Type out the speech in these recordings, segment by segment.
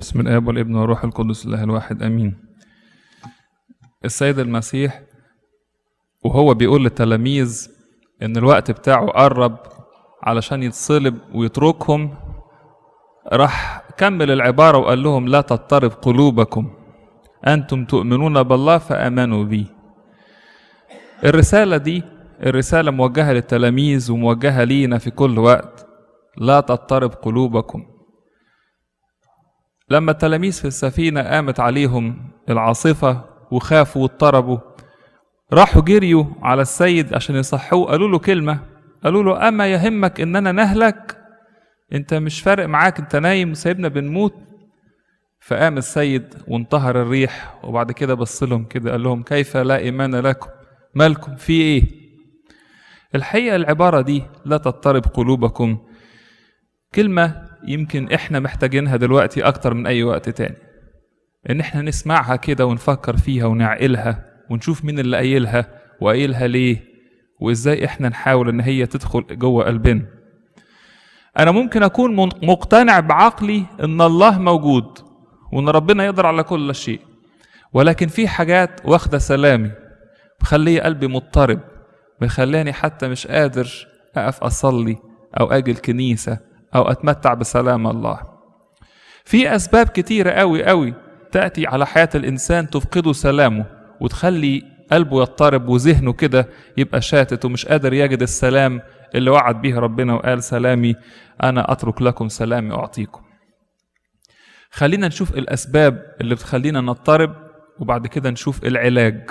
بسم الآب والابن والروح القدس الله الواحد آمين السيد المسيح وهو بيقول للتلاميذ إن الوقت بتاعه قرب علشان يتصلب ويتركهم راح كمل العبارة وقال لهم لا تضطرب قلوبكم أنتم تؤمنون بالله فآمنوا بي الرسالة دي الرسالة موجهة للتلاميذ وموجهة لينا في كل وقت لا تضطرب قلوبكم لما التلاميذ في السفينة قامت عليهم العاصفة وخافوا واضطربوا راحوا جريوا على السيد عشان يصحوه قالوا له كلمة قالوا له أما يهمك إننا نهلك أنت مش فارق معاك أنت نايم وسايبنا بنموت فقام السيد وانتهر الريح وبعد كده بص لهم كده قال لهم كيف لا إيمان لكم مالكم في إيه الحقيقة العبارة دي لا تضطرب قلوبكم كلمة يمكن احنا محتاجينها دلوقتي اكتر من اي وقت تاني ان احنا نسمعها كده ونفكر فيها ونعقلها ونشوف مين اللي قايلها وقايلها ليه وازاي احنا نحاول ان هي تدخل جوه قلبنا انا ممكن اكون مقتنع بعقلي ان الله موجود وان ربنا يقدر على كل شيء ولكن في حاجات واخده سلامي مخليه قلبي مضطرب مخلاني حتى مش قادر اقف اصلي او اجي الكنيسه او اتمتع بسلام الله في اسباب كتيره قوي قوي تاتي على حياه الانسان تفقده سلامه وتخلي قلبه يضطرب وذهنه كده يبقى شاتت ومش قادر يجد السلام اللي وعد به ربنا وقال سلامي انا اترك لكم سلامي اعطيكم خلينا نشوف الاسباب اللي بتخلينا نضطرب وبعد كده نشوف العلاج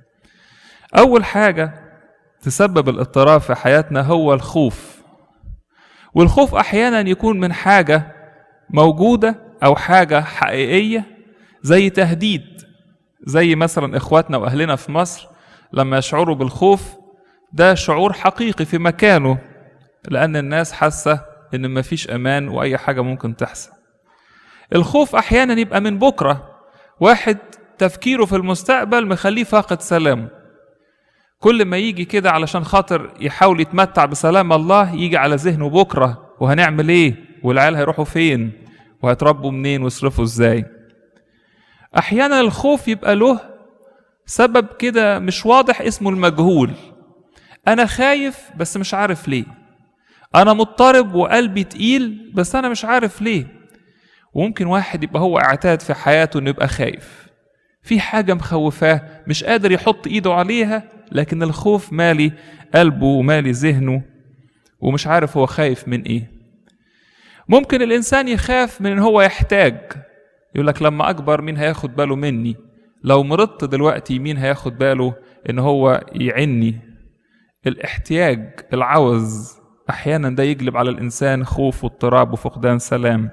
اول حاجه تسبب الاضطراب في حياتنا هو الخوف والخوف احيانا يكون من حاجه موجوده او حاجه حقيقيه زي تهديد زي مثلا اخواتنا واهلنا في مصر لما يشعروا بالخوف ده شعور حقيقي في مكانه لان الناس حاسه ان مفيش امان واي حاجه ممكن تحصل الخوف احيانا يبقى من بكره واحد تفكيره في المستقبل مخليه فاقد سلامه كل ما يجي كده علشان خاطر يحاول يتمتع بسلام الله يجي على ذهنه بكره وهنعمل ايه والعيال هيروحوا فين وهيتربوا منين ويصرفوا ازاي احيانا الخوف يبقى له سبب كده مش واضح اسمه المجهول انا خايف بس مش عارف ليه انا مضطرب وقلبي تقيل بس انا مش عارف ليه وممكن واحد يبقى هو اعتاد في حياته انه يبقى خايف في حاجة مخوفاه مش قادر يحط ايده عليها لكن الخوف مالي قلبه ومالي ذهنه ومش عارف هو خايف من ايه ممكن الانسان يخاف من ان هو يحتاج يقول لك لما اكبر مين هياخد باله مني لو مرضت دلوقتي مين هياخد باله ان هو يعني الاحتياج العوز احيانا ده يجلب على الانسان خوف واضطراب وفقدان سلام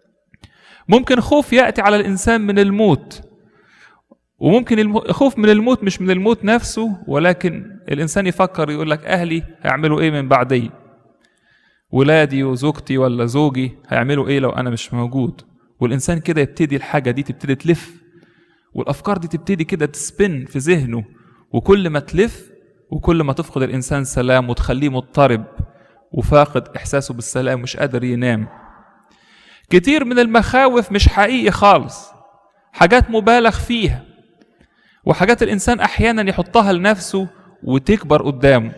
ممكن خوف ياتي على الانسان من الموت وممكن الخوف من الموت مش من الموت نفسه ولكن الانسان يفكر يقول لك اهلي هيعملوا ايه من بعدي ولادي وزوجتي ولا زوجي هيعملوا ايه لو انا مش موجود والانسان كده يبتدي الحاجه دي تبتدي تلف والافكار دي تبتدي كده تسبن في ذهنه وكل ما تلف وكل ما تفقد الانسان سلام وتخليه مضطرب وفاقد احساسه بالسلام مش قادر ينام كتير من المخاوف مش حقيقي خالص حاجات مبالغ فيها وحاجات الانسان احيانا يحطها لنفسه وتكبر قدامه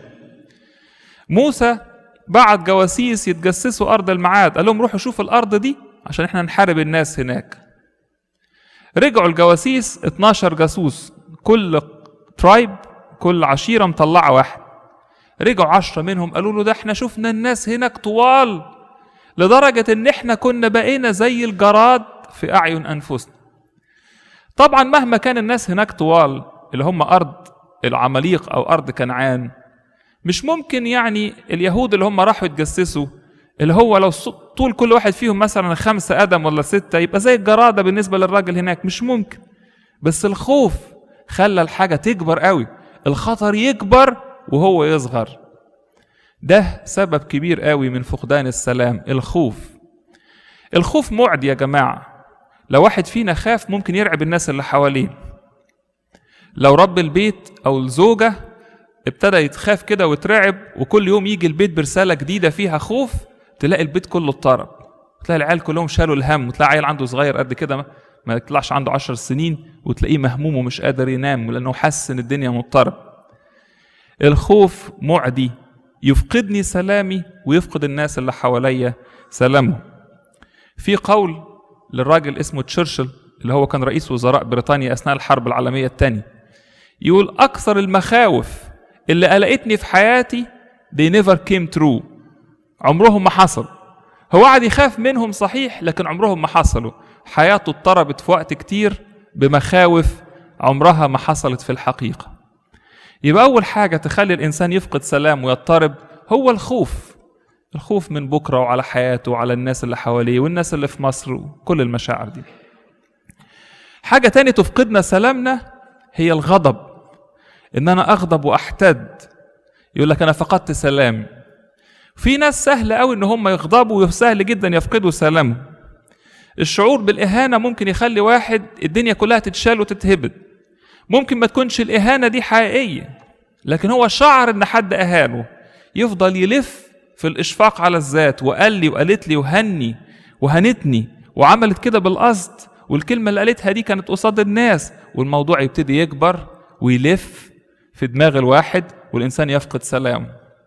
موسى بعت جواسيس يتجسسوا ارض الميعاد قال لهم روحوا شوفوا الارض دي عشان احنا نحارب الناس هناك رجعوا الجواسيس 12 جاسوس كل ترايب كل عشيره مطلعه واحد رجعوا عشرة منهم قالوا له ده احنا شفنا الناس هناك طوال لدرجة ان احنا كنا بقينا زي الجراد في اعين انفسنا طبعا مهما كان الناس هناك طوال اللي هم ارض العماليق او ارض كنعان مش ممكن يعني اليهود اللي هم راحوا يتجسسوا اللي هو لو طول كل واحد فيهم مثلا خمسة قدم ولا ستة يبقى زي الجرادة بالنسبة للراجل هناك مش ممكن بس الخوف خلى الحاجة تكبر قوي الخطر يكبر وهو يصغر ده سبب كبير قوي من فقدان السلام الخوف الخوف معدي يا جماعه لو واحد فينا خاف ممكن يرعب الناس اللي حواليه لو رب البيت او الزوجه ابتدى يتخاف كده ويترعب وكل يوم يجي البيت برساله جديده فيها خوف تلاقي البيت كله اضطرب وتلاقي العيال كلهم شالوا الهم وتلاقي عيل عنده صغير قد كده ما- ما يطلعش عنده عشر سنين وتلاقيه مهموم ومش قادر ينام لانه حاسس ان الدنيا مضطرب الخوف معدي يفقدني سلامي ويفقد الناس اللي حواليا سلامهم في قول للراجل اسمه تشرشل اللي هو كان رئيس وزراء بريطانيا اثناء الحرب العالميه الثانيه يقول اكثر المخاوف اللي قلقتني في حياتي they never came true عمرهم ما حصل هو قعد يخاف منهم صحيح لكن عمرهم ما حصلوا حياته اضطربت في وقت كتير بمخاوف عمرها ما حصلت في الحقيقه يبقى اول حاجه تخلي الانسان يفقد سلام ويضطرب هو الخوف الخوف من بكره وعلى حياته وعلى الناس اللي حواليه والناس اللي في مصر وكل المشاعر دي حاجه تاني تفقدنا سلامنا هي الغضب ان انا اغضب واحتد يقول لك انا فقدت سلامي في ناس سهل قوي ان هم يغضبوا وسهل جدا يفقدوا سلامهم الشعور بالاهانه ممكن يخلي واحد الدنيا كلها تتشال وتتهبد ممكن ما تكونش الاهانه دي حقيقيه لكن هو شعر ان حد اهانه يفضل يلف في الاشفاق على الذات وقال لي وقالت لي وهني وهنتني وعملت كده بالقصد والكلمه اللي قالتها دي كانت قصاد الناس والموضوع يبتدي يكبر ويلف في دماغ الواحد والانسان يفقد سلامه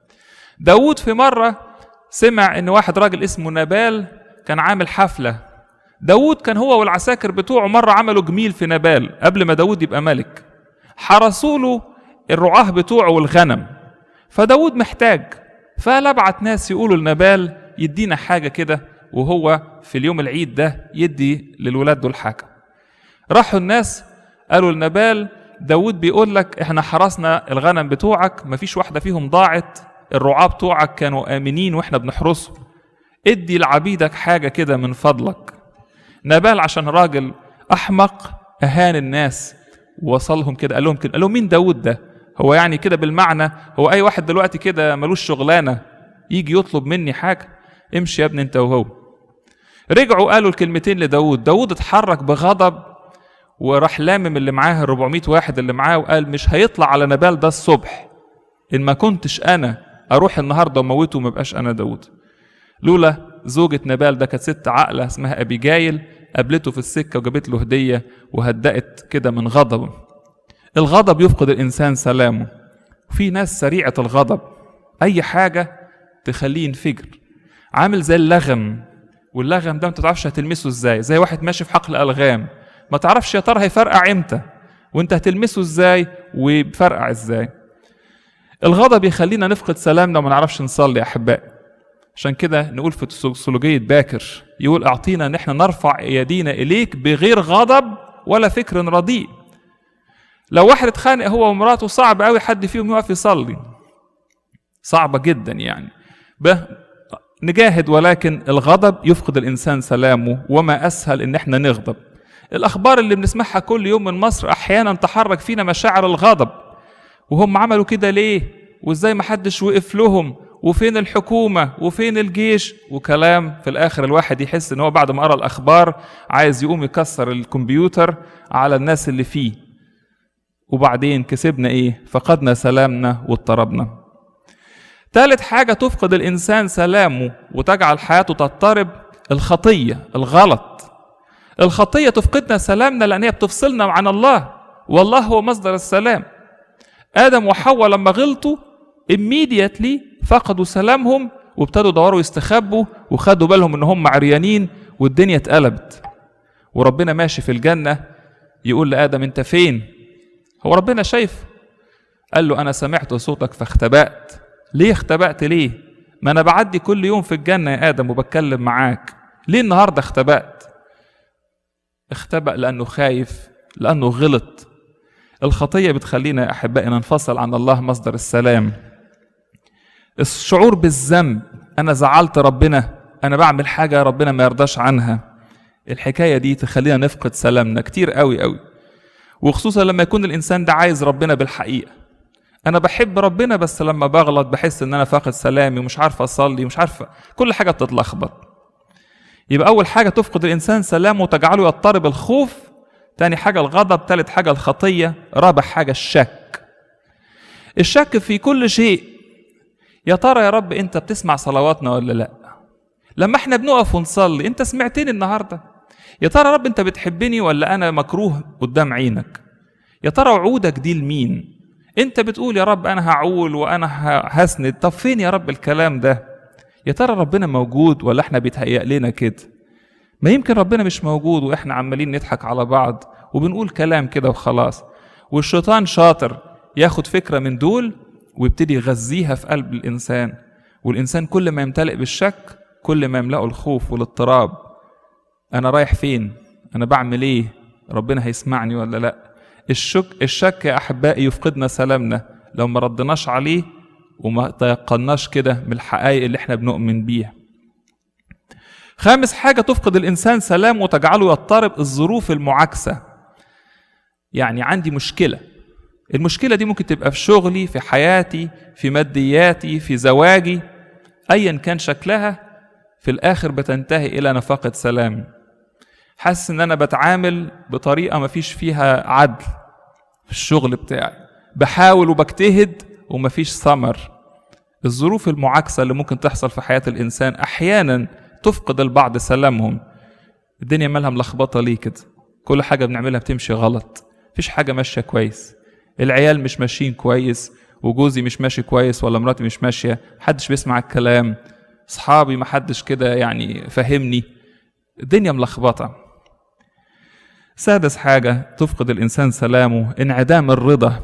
داود في مرة سمع ان واحد راجل اسمه نبال كان عامل حفلة داود كان هو والعساكر بتوعه مرة عملوا جميل في نبال قبل ما داود يبقى ملك حرسوا له الرعاة بتوعه والغنم فداود محتاج فقال ابعت ناس يقولوا لنبال يدينا حاجة كده وهو في اليوم العيد ده يدي للولاد دول حاجة راحوا الناس قالوا لنبال داود بيقول لك احنا حرسنا الغنم بتوعك مفيش واحدة فيهم ضاعت الرعاة بتوعك كانوا آمنين واحنا بنحرسهم ادي لعبيدك حاجة كده من فضلك نبال عشان راجل أحمق أهان الناس ووصلهم كده قال لهم كده قال لهم مين داود ده هو يعني كده بالمعنى هو أي واحد دلوقتي كده ملوش شغلانة يجي يطلب مني حاجة امشي يا ابني انت وهو رجعوا قالوا الكلمتين لداود داود اتحرك بغضب وراح لامم اللي معاه ال 400 واحد اللي معاه وقال مش هيطلع على نبال ده الصبح ان ما كنتش انا اروح النهارده وموته وما بقاش انا داود لولا زوجة نبال ده كانت ست عاقلة اسمها أبيجايل قابلته في السكة وجابت له هدية وهدأت كده من غضبه الغضب يفقد الإنسان سلامه في ناس سريعة الغضب أي حاجة تخليه ينفجر عامل زي اللغم واللغم ده ما تعرفش هتلمسه ازاي زي واحد ماشي في حقل ألغام ما تعرفش يا ترى هيفرقع امتى وانت هتلمسه ازاي وبفرقع ازاي الغضب يخلينا نفقد سلامنا وما نعرفش نصلي يا احبائي عشان كده نقول في سلوجية باكر يقول اعطينا ان احنا نرفع ايدينا اليك بغير غضب ولا فكر رديء لو واحد اتخانق هو ومراته صعب قوي حد فيهم يقف يصلي صعبة جدا يعني به نجاهد ولكن الغضب يفقد الانسان سلامه وما اسهل ان احنا نغضب الاخبار اللي بنسمعها كل يوم من مصر احيانا تحرك فينا مشاعر الغضب وهم عملوا كده ليه وازاي ما حدش وقف لهم وفين الحكومة وفين الجيش وكلام في الآخر الواحد يحس إن هو بعد ما قرأ الأخبار عايز يقوم يكسر الكمبيوتر على الناس اللي فيه وبعدين كسبنا إيه فقدنا سلامنا واضطربنا ثالث حاجة تفقد الإنسان سلامه وتجعل حياته تضطرب الخطية الغلط الخطية تفقدنا سلامنا لأن هي بتفصلنا عن الله والله هو مصدر السلام آدم وحواء لما غلطوا immediately فقدوا سلامهم وابتدوا يدوروا يستخبوا وخدوا بالهم ان هم عريانين والدنيا اتقلبت وربنا ماشي في الجنة يقول لآدم انت فين هو ربنا شايف قال له انا سمعت صوتك فاختبأت ليه اختبأت ليه ما انا بعدي كل يوم في الجنة يا آدم وبتكلم معاك ليه النهاردة اختبأت اختبأ لأنه خايف لأنه غلط الخطية بتخلينا يا أحبائي ننفصل عن الله مصدر السلام الشعور بالذنب أنا زعلت ربنا أنا بعمل حاجة ربنا ما يرضاش عنها الحكاية دي تخلينا نفقد سلامنا كتير قوي قوي وخصوصا لما يكون الإنسان ده عايز ربنا بالحقيقة أنا بحب ربنا بس لما بغلط بحس إن أنا فاقد سلامي ومش عارف أصلي ومش عارف كل حاجة بتتلخبط يبقى أول حاجة تفقد الإنسان سلامه وتجعله يضطرب الخوف تاني حاجة الغضب تالت حاجة الخطية رابع حاجة الشك الشك في كل شيء يا ترى يا رب انت بتسمع صلواتنا ولا لا لما احنا بنقف ونصلي انت سمعتني النهارده يا ترى رب انت بتحبني ولا انا مكروه قدام عينك يا ترى وعودك دي لمين انت بتقول يا رب انا هعول وانا هسند طب فين يا رب الكلام ده يا ترى ربنا موجود ولا احنا بيتهيأ لنا كده ما يمكن ربنا مش موجود واحنا عمالين نضحك على بعض وبنقول كلام كده وخلاص والشيطان شاطر ياخد فكره من دول ويبتدي يغذيها في قلب الانسان والانسان كل ما يمتلئ بالشك كل ما يملأه الخوف والاضطراب انا رايح فين انا بعمل ايه ربنا هيسمعني ولا لا الشك الشك يا احبائي يفقدنا سلامنا لو ما ردناش عليه وما تيقناش كده من الحقائق اللي احنا بنؤمن بيها خامس حاجة تفقد الإنسان سلام وتجعله يضطرب الظروف المعاكسة يعني عندي مشكلة المشكلة دي ممكن تبقى في شغلي في حياتي في مادياتي في زواجي أيا كان شكلها في الآخر بتنتهي إلى نفقة سلام حاسس إن أنا بتعامل بطريقة مفيش فيها عدل في الشغل بتاعي بحاول وبجتهد ومفيش ثمر الظروف المعاكسة اللي ممكن تحصل في حياة الإنسان أحيانا تفقد البعض سلامهم الدنيا مالها ملخبطة ليه كده كل حاجة بنعملها بتمشي غلط مفيش حاجة ماشية كويس العيال مش ماشيين كويس وجوزي مش ماشي كويس ولا مراتي مش ماشية محدش بيسمع الكلام صحابي محدش كده يعني فهمني الدنيا ملخبطة سادس حاجة تفقد الإنسان سلامه انعدام الرضا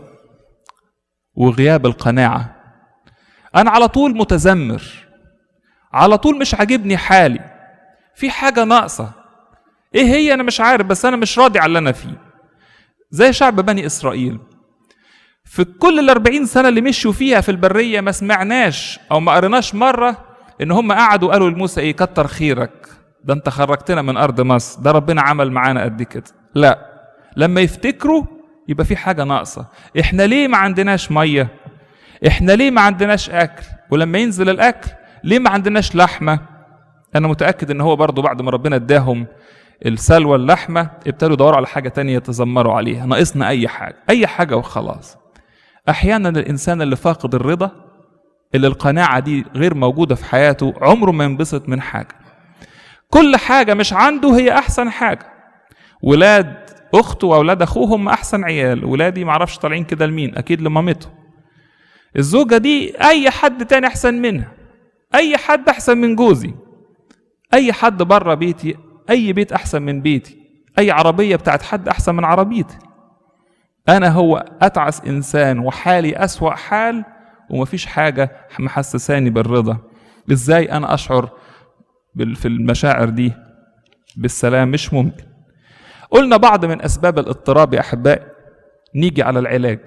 وغياب القناعة أنا على طول متذمر على طول مش عاجبني حالي في حاجة ناقصة إيه هي أنا مش عارف بس أنا مش راضي على اللي أنا فيه زي شعب بني إسرائيل في كل الأربعين سنة اللي مشوا فيها في البرية ما سمعناش أو ما قريناش مرة إن هم قعدوا قالوا لموسى إيه كتر خيرك ده أنت خرجتنا من أرض مصر ده ربنا عمل معانا قد كده لا لما يفتكروا يبقى في حاجة ناقصة احنا ليه ما عندناش مية احنا ليه ما عندناش اكل ولما ينزل الاكل ليه ما عندناش لحمة انا متأكد ان هو برضو بعد ما ربنا اداهم السلوى اللحمة ابتدوا يدوروا على حاجة تانية يتذمروا عليها ناقصنا اي حاجة اي حاجة وخلاص احيانا الانسان اللي فاقد الرضا اللي القناعة دي غير موجودة في حياته عمره ما ينبسط من حاجة كل حاجة مش عنده هي احسن حاجة ولاد اخته واولاد اخوه هم احسن عيال ولادي معرفش طالعين كده لمين اكيد لمامته الزوجه دي اي حد تاني احسن منها اي حد احسن من جوزي اي حد بره بيتي اي بيت احسن من بيتي اي عربيه بتاعت حد احسن من عربيتي انا هو اتعس انسان وحالي اسوا حال ومفيش حاجه محسساني بالرضا ازاي انا اشعر في المشاعر دي بالسلام مش ممكن قلنا بعض من اسباب الاضطراب يا احبائي نيجي على العلاج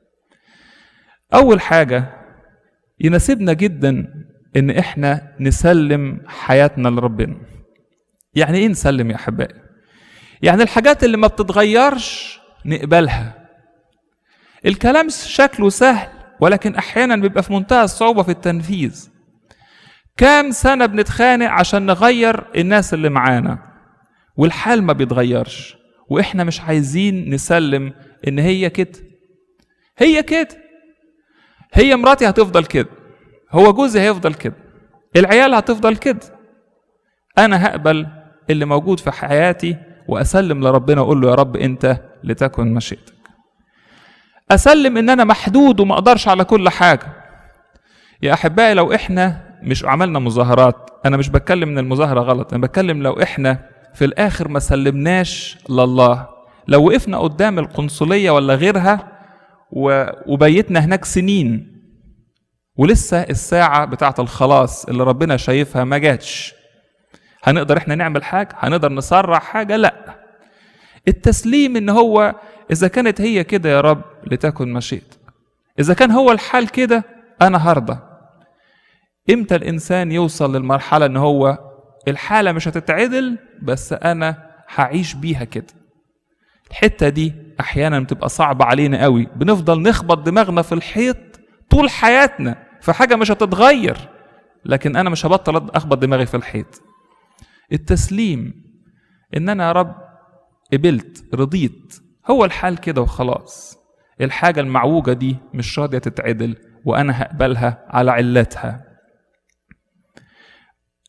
اول حاجه يناسبنا جدا ان احنا نسلم حياتنا لربنا يعني ايه نسلم يا احبائي يعني الحاجات اللي ما بتتغيرش نقبلها الكلام شكله سهل ولكن احيانا بيبقى في منتهى الصعوبه في التنفيذ كام سنه بنتخانق عشان نغير الناس اللي معانا والحال ما بيتغيرش واحنا مش عايزين نسلم ان هي كده هي كده هي مراتي هتفضل كده هو جوزي هيفضل كده العيال هتفضل كده انا هقبل اللي موجود في حياتي واسلم لربنا واقول له يا رب انت لتكن مشيئتك اسلم ان انا محدود وما اقدرش على كل حاجه يا احبائي لو احنا مش عملنا مظاهرات انا مش بتكلم ان المظاهره غلط انا بتكلم لو احنا في الاخر ما سلمناش لله لو وقفنا قدام القنصليه ولا غيرها وبيتنا هناك سنين ولسه الساعة بتاعة الخلاص اللي ربنا شايفها ما جاتش هنقدر احنا نعمل حاجة هنقدر نسرع حاجة لا التسليم ان هو اذا كانت هي كده يا رب لتكن مشيئتك اذا كان هو الحال كده انا هرضى امتى الانسان يوصل للمرحلة ان هو الحالة مش هتتعدل بس انا هعيش بيها كده الحتة دي احيانا بتبقى صعبة علينا قوي بنفضل نخبط دماغنا في الحيط طول حياتنا في حاجة مش هتتغير لكن انا مش هبطل اخبط دماغي في الحيط التسليم ان انا يا رب قبلت رضيت هو الحال كده وخلاص الحاجة المعوجة دي مش راضية تتعدل وأنا هقبلها على علتها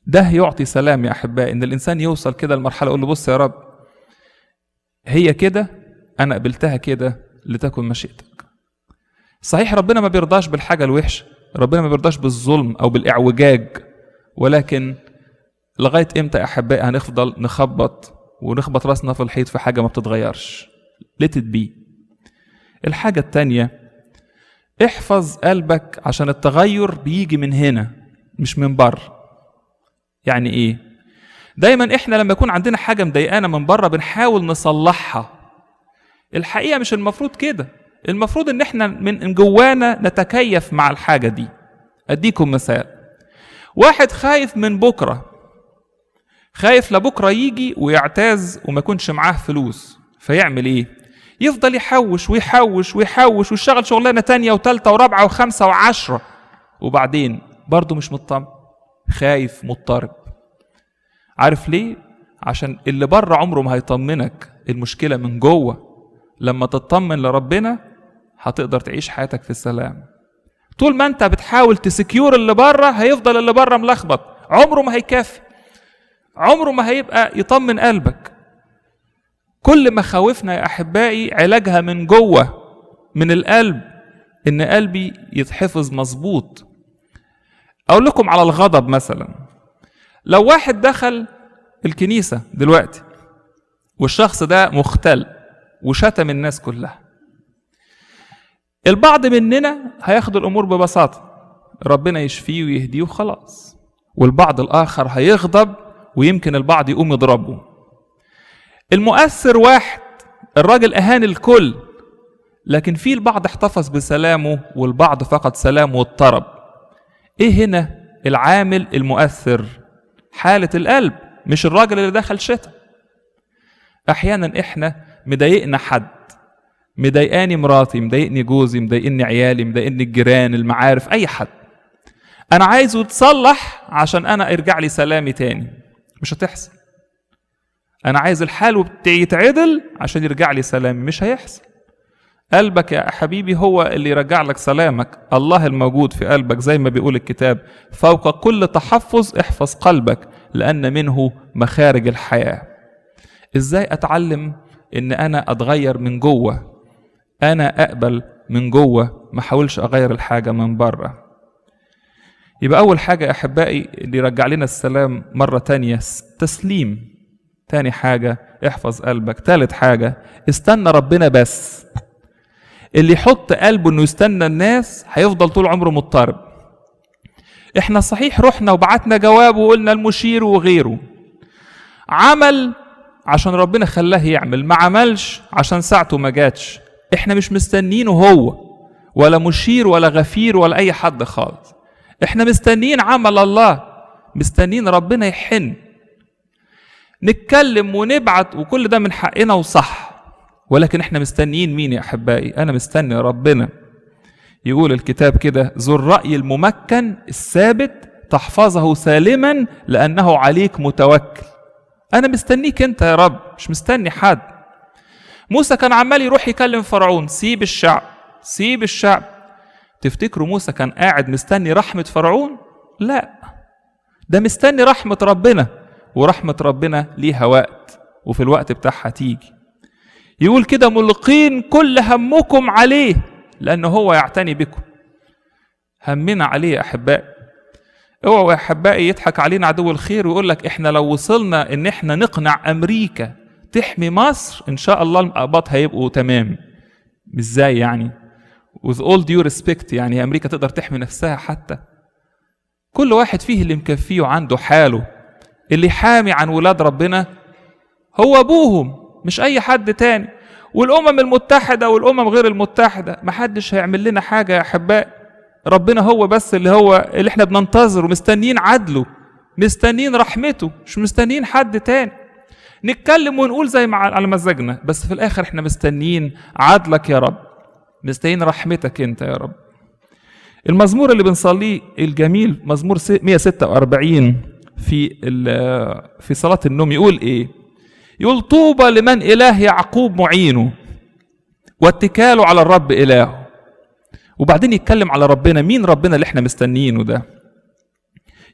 ده يعطي سلام يا احبائي ان الانسان يوصل كده لمرحله يقول له بص يا رب هي كده انا قبلتها كده لتكن مشيئتك صحيح ربنا ما بيرضاش بالحاجه الوحشه ربنا ما بيرضاش بالظلم او بالاعوجاج ولكن لغايه امتى يا احبائي هنفضل نخبط ونخبط راسنا في الحيط في حاجه ما بتتغيرش let it be الحاجه التانيه احفظ قلبك عشان التغير بيجي من هنا مش من بره يعني ايه دايما احنا لما يكون عندنا حاجه مضايقانا من بره بنحاول نصلحها الحقيقه مش المفروض كده المفروض ان احنا من جوانا نتكيف مع الحاجه دي اديكم مثال واحد خايف من بكره خايف لبكره يجي ويعتاز وما يكونش معاه فلوس فيعمل ايه يفضل يحوش ويحوش ويحوش ويشتغل شغلانه تانية وتالتة ورابعه وخمسه وعشره وبعدين برضه مش مطمن خايف مضطرب عارف ليه عشان اللي بره عمره ما هيطمنك المشكله من جوه لما تطمن لربنا هتقدر تعيش حياتك في السلام طول ما انت بتحاول تسكيور اللي بره هيفضل اللي بره ملخبط عمره ما هيكفي عمره ما هيبقى يطمن قلبك كل مخاوفنا يا احبائي علاجها من جوه من القلب ان قلبي يتحفظ مظبوط اقول لكم على الغضب مثلا لو واحد دخل الكنيسه دلوقتي والشخص ده مختل وشتم الناس كلها البعض مننا هياخد الامور ببساطه ربنا يشفيه ويهديه وخلاص والبعض الاخر هيغضب ويمكن البعض يقوم يضربه المؤثر واحد الراجل اهان الكل لكن في البعض احتفظ بسلامه والبعض فقد سلامه واضطرب ايه هنا العامل المؤثر حالة القلب مش الراجل اللي دخل شتاء احيانا احنا مضايقنا حد مضايقاني مراتي مضايقني جوزي مضايقني عيالي مضايقني الجيران المعارف اي حد انا عايزه يتصلح عشان انا ارجع لي سلامي تاني مش هتحصل انا عايز الحال يتعدل عشان يرجع لي سلامي مش هيحصل قلبك يا حبيبي هو اللي يرجع لك سلامك الله الموجود في قلبك زي ما بيقول الكتاب فوق كل تحفظ احفظ قلبك لأن منه مخارج الحياة ازاي اتعلم ان انا اتغير من جوه انا اقبل من جوه ما احاولش اغير الحاجة من بره يبقى اول حاجة يا احبائي اللي يرجع لنا السلام مرة تانية تسليم تاني حاجة احفظ قلبك تالت حاجة استنى ربنا بس اللي يحط قلبه انه يستنى الناس هيفضل طول عمره مضطرب احنا صحيح رحنا وبعتنا جواب وقلنا المشير وغيره عمل عشان ربنا خلاه يعمل ما عملش عشان ساعته ما جاتش احنا مش مستنينه هو ولا مشير ولا غفير ولا اي حد خالص احنا مستنيين عمل الله مستنيين ربنا يحن نتكلم ونبعت وكل ده من حقنا وصح ولكن احنا مستنيين مين يا احبائي انا مستني ربنا يقول الكتاب كده ذو الراي الممكن الثابت تحفظه سالما لانه عليك متوكل انا مستنيك انت يا رب مش مستني حد موسى كان عمال يروح يكلم فرعون سيب الشعب سيب الشعب تفتكروا موسى كان قاعد مستني رحمه فرعون لا ده مستني رحمه ربنا ورحمه ربنا ليها وقت وفي الوقت بتاعها تيجي يقول كده ملقين كل همكم عليه لأنه هو يعتني بكم همنا عليه يا أحبائي اوعوا يا أحبائي يضحك علينا عدو الخير ويقول لك إحنا لو وصلنا إن إحنا نقنع أمريكا تحمي مصر إن شاء الله الأقباط هيبقوا تمام إزاي يعني with all due respect يعني أمريكا تقدر تحمي نفسها حتى كل واحد فيه اللي مكفيه وعنده حاله اللي حامي عن ولاد ربنا هو أبوهم مش اي حد تاني والامم المتحده والامم غير المتحده محدش هيعمل لنا حاجه يا احبائي ربنا هو بس اللي هو اللي احنا بننتظره مستنيين عدله مستنيين رحمته مش مستنيين حد تاني نتكلم ونقول زي ما على مزاجنا بس في الاخر احنا مستنيين عدلك يا رب مستنيين رحمتك انت يا رب المزمور اللي بنصليه الجميل مزمور 146 في في صلاه النوم يقول ايه يقول طوبى لمن إله يعقوب معينه واتكاله على الرب إلهه وبعدين يتكلم على ربنا مين ربنا اللي احنا مستنيينه ده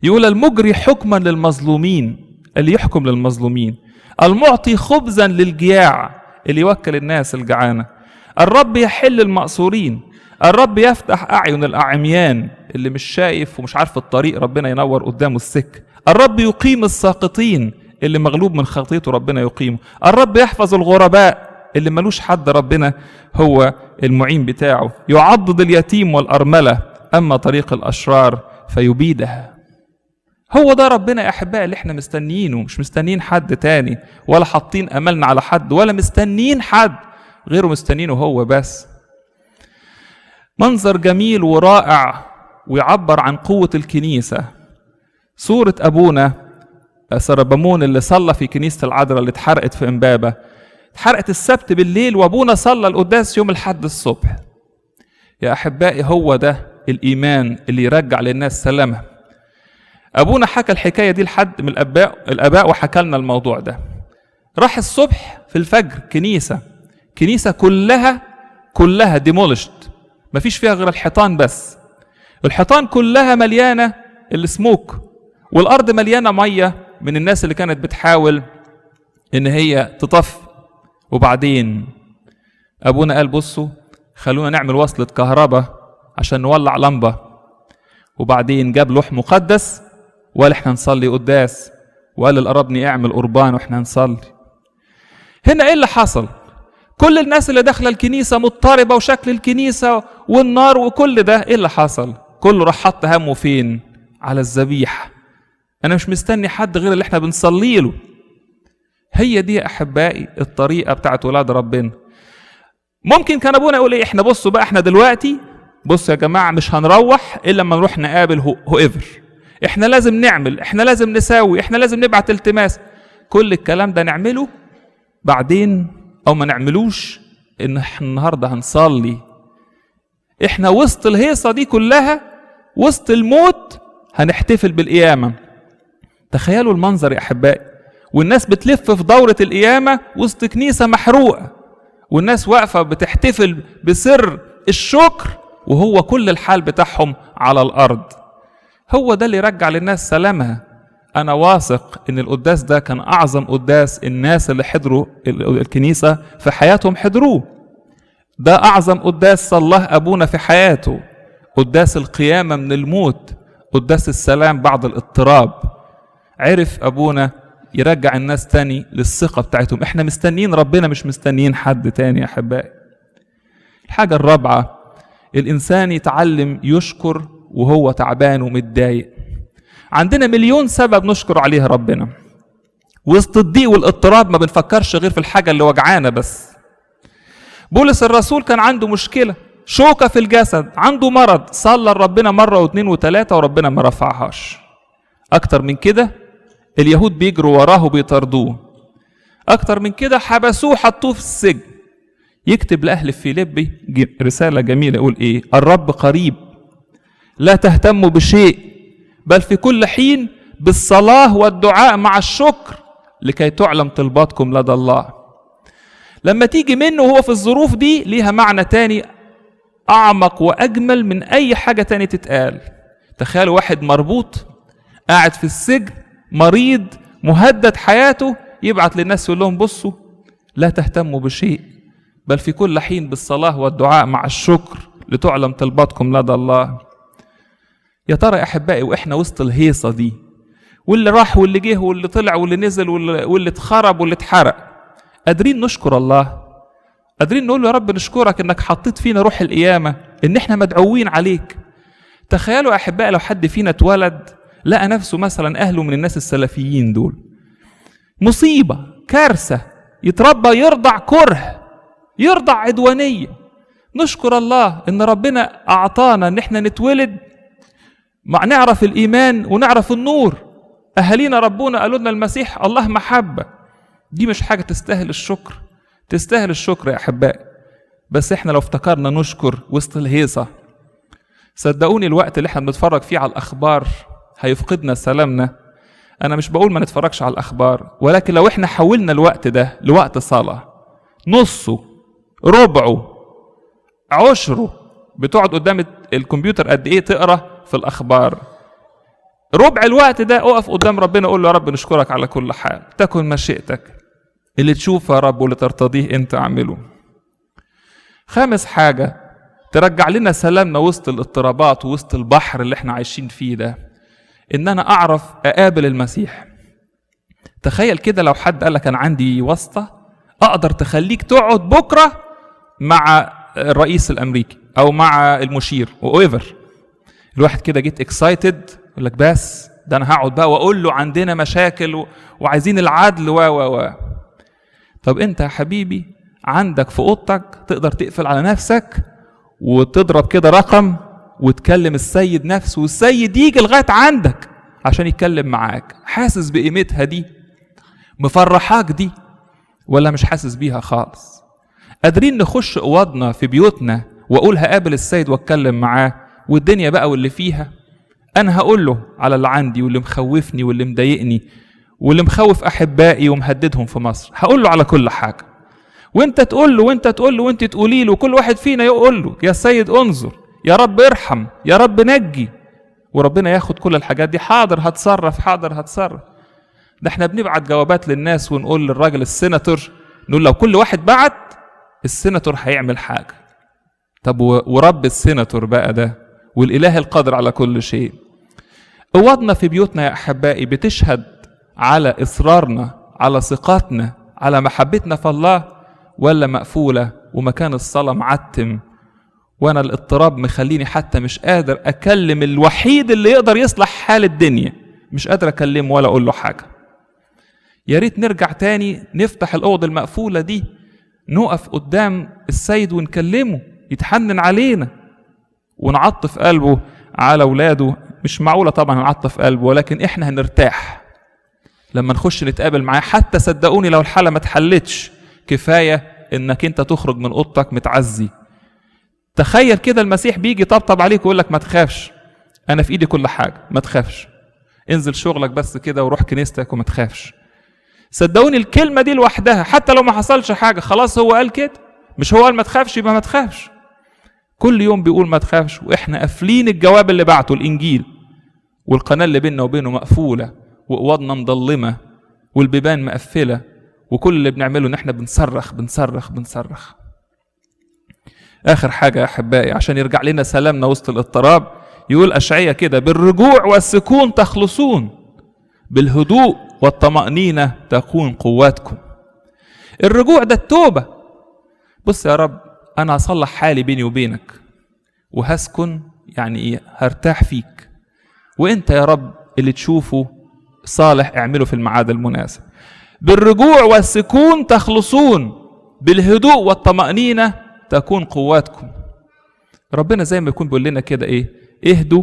يقول المجري حكما للمظلومين اللي يحكم للمظلومين المعطي خبزا للجياع اللي يوكل الناس الجعانة الرب يحل المأسورين الرب يفتح أعين الأعميان اللي مش شايف ومش عارف الطريق ربنا ينور قدامه السكة الرب يقيم الساقطين اللي مغلوب من خطيته ربنا يقيمه الرب يحفظ الغرباء اللي ملوش حد ربنا هو المعين بتاعه يعضد اليتيم والأرملة أما طريق الأشرار فيبيدها هو ده ربنا يا أحبائي اللي احنا مستنيينه مش مستنيين حد تاني ولا حاطين أملنا على حد ولا مستنيين حد غيره مستنينه هو بس منظر جميل ورائع ويعبر عن قوة الكنيسة صورة أبونا سربمون اللي صلى في كنيسة العذراء اللي اتحرقت في إمبابة اتحرقت السبت بالليل وأبونا صلى القداس يوم الحد الصبح يا أحبائي هو ده الإيمان اللي يرجع للناس سلامها أبونا حكى الحكاية دي لحد من الآباء الآباء وحكى لنا الموضوع ده راح الصبح في الفجر كنيسة كنيسة كلها كلها ديمولشت مفيش فيها غير الحيطان بس الحيطان كلها مليانة السموك والأرض مليانة مية من الناس اللي كانت بتحاول إن هي تطفي وبعدين أبونا قال بصوا خلونا نعمل وصلة كهرباء عشان نولع لمبة وبعدين جاب لوح مقدس وقال احنا نصلي قداس وقال للقربني اعمل قربان واحنا نصلي هنا ايه اللي حصل كل الناس اللي داخله الكنيسه مضطربه وشكل الكنيسه والنار وكل ده ايه اللي حصل كله راح حط همه فين على الذبيحه انا مش مستني حد غير اللي احنا بنصلي له هي دي يا احبائي الطريقه بتاعت ولاد ربنا ممكن كان ابونا يقول ايه احنا بصوا بقى احنا دلوقتي بصوا يا جماعه مش هنروح الا لما نروح نقابل هو ايفر احنا لازم نعمل احنا لازم نساوي احنا لازم نبعت التماس كل الكلام ده نعمله بعدين او ما نعملوش ان احنا النهارده هنصلي احنا وسط الهيصه دي كلها وسط الموت هنحتفل بالقيامه تخيلوا المنظر يا احبائي والناس بتلف في دوره القيامه وسط كنيسه محروقه والناس واقفه بتحتفل بسر الشكر وهو كل الحال بتاعهم على الارض هو ده اللي يرجع للناس سلامها انا واثق ان القداس ده كان اعظم قداس الناس اللي حضروا الكنيسه في حياتهم حضروه ده اعظم قداس صلاه ابونا في حياته قداس القيامه من الموت قداس السلام بعد الاضطراب عرف ابونا يرجع الناس تاني للثقه بتاعتهم احنا مستنيين ربنا مش مستنيين حد تاني يا احبائي الحاجه الرابعه الانسان يتعلم يشكر وهو تعبان ومتضايق عندنا مليون سبب نشكر عليها ربنا وسط الضيق والاضطراب ما بنفكرش غير في الحاجه اللي وجعانا بس بولس الرسول كان عنده مشكله شوكة في الجسد عنده مرض صلى ربنا مرة واثنين وثلاثة وربنا ما رفعهاش أكتر من كده اليهود بيجروا وراه وبيطردوه أكتر من كده حبسوه حطوه في السجن يكتب لأهل فيليبي رسالة جميلة يقول إيه الرب قريب لا تهتموا بشيء بل في كل حين بالصلاة والدعاء مع الشكر لكي تعلم طلباتكم لدى الله لما تيجي منه وهو في الظروف دي ليها معنى تاني أعمق وأجمل من أي حاجة تاني تتقال تخيلوا واحد مربوط قاعد في السجن مريض مهدد حياته يبعت للناس يقول لهم بصوا لا تهتموا بشيء بل في كل حين بالصلاة والدعاء مع الشكر لتعلم طلباتكم لدى الله يا ترى يا احبائي واحنا وسط الهيصه دي واللي راح واللي جه واللي طلع واللي نزل واللي, واللي اتخرب واللي اتحرق قادرين نشكر الله قادرين نقول له يا رب نشكرك انك حطيت فينا روح القيامه ان احنا مدعوين عليك تخيلوا يا احبائي لو حد فينا اتولد لقى نفسه مثلا اهله من الناس السلفيين دول مصيبه كارثه يتربى يرضع كره يرضع عدوانيه نشكر الله ان ربنا اعطانا ان احنا نتولد مع نعرف الايمان ونعرف النور اهالينا ربنا قالوا لنا المسيح الله محبه دي مش حاجه تستاهل الشكر تستاهل الشكر يا احبائي بس احنا لو افتكرنا نشكر وسط الهيصه صدقوني الوقت اللي احنا بنتفرج فيه على الاخبار هيفقدنا سلامنا انا مش بقول ما نتفرجش على الاخبار ولكن لو احنا حولنا الوقت ده لوقت صلاه نصه ربعه عشره بتقعد قدام الكمبيوتر قد ايه تقرا في الاخبار ربع الوقت ده اقف قدام ربنا قول له يا رب نشكرك على كل حال تكن مشيئتك اللي تشوفه يا رب واللي ترتضيه انت اعمله خامس حاجة ترجع لنا سلامنا وسط الاضطرابات ووسط البحر اللي احنا عايشين فيه ده ان انا اعرف اقابل المسيح تخيل كده لو حد قالك انا عندي واسطة اقدر تخليك تقعد بكرة مع الرئيس الامريكي او مع المشير وايفر الواحد كده جيت اكسايتد يقول لك بس ده انا هقعد بقى واقول له عندنا مشاكل و... وعايزين العدل و و و طب انت يا حبيبي عندك في اوضتك تقدر تقفل على نفسك وتضرب كده رقم وتكلم السيد نفسه والسيد يجي لغايه عندك عشان يتكلم معاك حاسس بقيمتها دي مفرحاك دي ولا مش حاسس بيها خالص قادرين نخش اوضنا في بيوتنا واقول هقابل السيد واتكلم معاه والدنيا بقى واللي فيها انا هقول له على اللي عندي واللي مخوفني واللي مضايقني واللي مخوف احبائي ومهددهم في مصر هقول له على كل حاجه وانت تقول له وانت تقول له وانت تقولي له وكل واحد فينا يقول له يا سيد انظر يا رب ارحم يا رب نجي وربنا ياخد كل الحاجات دي حاضر هتصرف حاضر هتصرف ده احنا بنبعت جوابات للناس ونقول للراجل السيناتور نقول لو كل واحد بعت السيناتور هيعمل حاجه طب ورب السيناتور بقى ده والاله القادر على كل شيء اوضنا في بيوتنا يا احبائي بتشهد على اصرارنا على ثقتنا على محبتنا في الله ولا مقفوله ومكان الصلاه معتم وانا الاضطراب مخليني حتى مش قادر اكلم الوحيد اللي يقدر يصلح حال الدنيا مش قادر اكلمه ولا اقول له حاجه يا ريت نرجع تاني نفتح الاوض المقفوله دي نقف قدام السيد ونكلمه يتحنن علينا ونعطف قلبه على اولاده مش معقوله طبعا نعطف قلبه ولكن احنا هنرتاح لما نخش نتقابل معاه حتى صدقوني لو الحاله ما اتحلتش كفايه انك انت تخرج من اوضتك متعزي تخيل كده المسيح بيجي يطبطب عليك ويقول لك ما تخافش انا في ايدي كل حاجه ما تخافش انزل شغلك بس كده وروح كنيستك وما تخافش صدقوني الكلمه دي لوحدها حتى لو ما حصلش حاجه خلاص هو قال كده مش هو قال ما تخافش يبقى ما تخافش كل يوم بيقول ما تخافش واحنا قافلين الجواب اللي بعته الانجيل والقناه اللي بيننا وبينه مقفوله واوضنا مضلمه والبيبان مقفله وكل اللي بنعمله ان احنا بنصرخ بنصرخ بنصرخ اخر حاجه يا احبائي عشان يرجع لنا سلامنا وسط الاضطراب يقول اشعيا كده بالرجوع والسكون تخلصون بالهدوء والطمانينه تكون قواتكم الرجوع ده التوبه بص يا رب انا هصلح حالي بيني وبينك وهسكن يعني ايه هرتاح فيك وانت يا رب اللي تشوفه صالح اعمله في الميعاد المناسب بالرجوع والسكون تخلصون بالهدوء والطمأنينة تكون قواتكم ربنا زي ما يكون بيقول لنا كده ايه اهدوا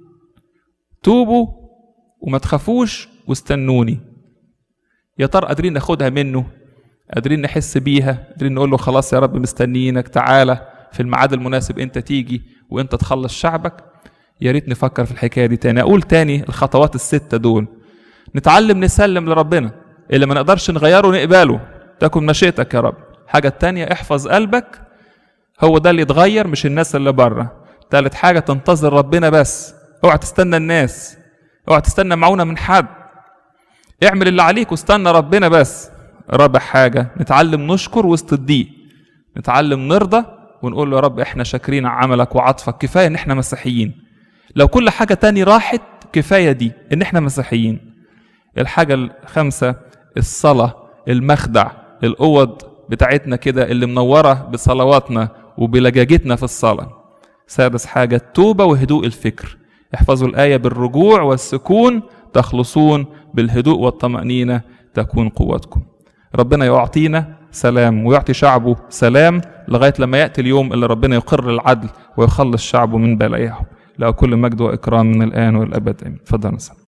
توبوا وما تخافوش واستنوني يا ترى قادرين ناخدها منه قادرين نحس بيها قادرين نقول له خلاص يا رب مستنيينك تعالى في الميعاد المناسب انت تيجي وانت تخلص شعبك يا ريت نفكر في الحكايه دي تاني اقول تاني الخطوات السته دول نتعلم نسلم لربنا اللي ما نقدرش نغيره نقبله تكن مشيئتك يا رب حاجه التانية احفظ قلبك هو ده اللي يتغير مش الناس اللي بره تالت حاجه تنتظر ربنا بس اوعى تستنى الناس اوعى تستنى معونه من حد اعمل اللي عليك واستنى ربنا بس رابع حاجه نتعلم نشكر وسط الضيق نتعلم نرضى ونقول له يا رب احنا شاكرين عملك وعطفك كفايه ان احنا مسيحيين لو كل حاجه تاني راحت كفايه دي ان احنا مسيحيين الحاجه الخامسه الصلاه المخدع الاوض بتاعتنا كده اللي منوره بصلواتنا وبلجاجتنا في الصلاه سادس حاجه التوبه وهدوء الفكر احفظوا الايه بالرجوع والسكون تخلصون بالهدوء والطمانينه تكون قوتكم ربنا يعطينا سلام ويعطي شعبه سلام لغايه لما ياتي اليوم اللي ربنا يقر العدل ويخلص شعبه من بلاياهم له كل مجد واكرام من الان والابد امين تفضل نسلم